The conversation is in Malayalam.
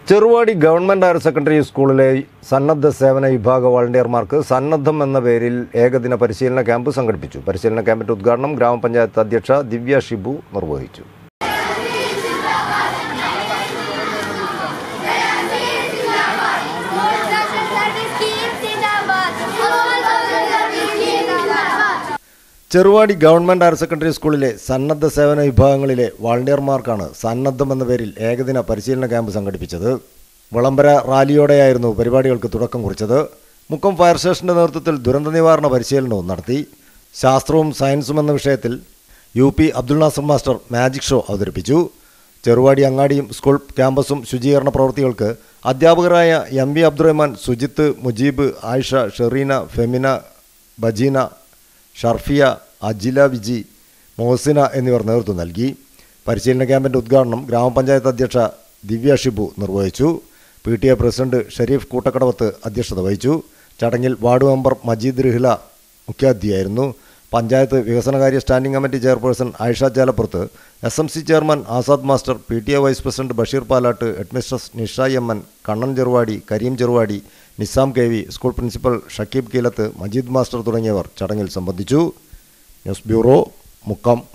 ചെറുവാടി ഗവൺമെൻറ് ഹയർ സെക്കൻഡറി സ്കൂളിലെ സന്നദ്ധ സേവന വിഭാഗ വളണ്ടിയർമാർക്ക് സന്നദ്ധം എന്ന പേരിൽ ഏകദിന പരിശീലന ക്യാമ്പ് സംഘടിപ്പിച്ചു പരിശീലന ക്യാമ്പിന്റെ ഉദ്ഘാടനം ഗ്രാമപഞ്ചായത്ത് അധ്യക്ഷ ദിവ്യ ഷിബു നിർവഹിച്ചു Social service scheme Zindabad. All social service scheme Zindabad. Cheruvadi government higher secondary സ്കൂളിലെ സന്നദ്ധ സേവന വിഭാഗങ്ങളിലെ വളണ്ടിയർമാർക്കാണ് സന്നദ്ധം എന്ന പേരിൽ ഏകദിന പരിശീലന ക്യാമ്പ് സംഘടിപ്പിച്ചത് വിളംബര റാലിയോടെയായിരുന്നു പരിപാടികൾക്ക് തുടക്കം കുറിച്ചത് മുക്കം ഫയർ സ്റ്റേഷന്റെ നേതൃത്വത്തിൽ ദുരന്ത നിവാരണ പരിശീലനവും നടത്തി ശാസ്ത്രവും സയൻസും എന്ന വിഷയത്തിൽ U P Abdul Nasar master magic show അവതരിപ്പിച്ചു ചെറുവാടി അങ്ങാടിയും സ്കൂൾ ക്യാമ്പസും ശുചീകരണ പ്രവൃത്തികൾക്ക് അധ്യാപകരായ എം വി അബ്ദുറഹ്മാൻ സുജിത്ത് മുജീബ് ആയിഷ ഷെറീന ഫെമിന ബജീന ഷർഫിയ അജില വിജി മോഹസിന എന്നിവർ നേതൃത്വം നൽകി പരിശീലന ക്യാമ്പിൻ്റെ ഉദ്ഘാടനം ഗ്രാമപഞ്ചായത്ത് അധ്യക്ഷ ദിവ്യ ഷിബു നിർവഹിച്ചു P T A president Sherif Koottakkadavath അധ്യക്ഷത വഹിച്ചു ചടങ്ങിൽ വാർഡ് മെമ്പർ മജീദ് റിഹ്ല മുഖ്യാതിഥിയായിരുന്നു പഞ്ചായത്ത് വികസനകാര്യ standing committee chairperson Ayisha Jalappurath S M C chairman Azad master P T A vice president Basheer Palatt headmistress Nisha M N Kannan Cheruvadi Kareem Cheruvadi Nizam K V school principal Shakeeb Keelath Majeed master തുടങ്ങിയവർ ചടങ്ങിൽ സംബന്ധിച്ചു ന്യൂസ് ബ്യൂറോ മുക്കം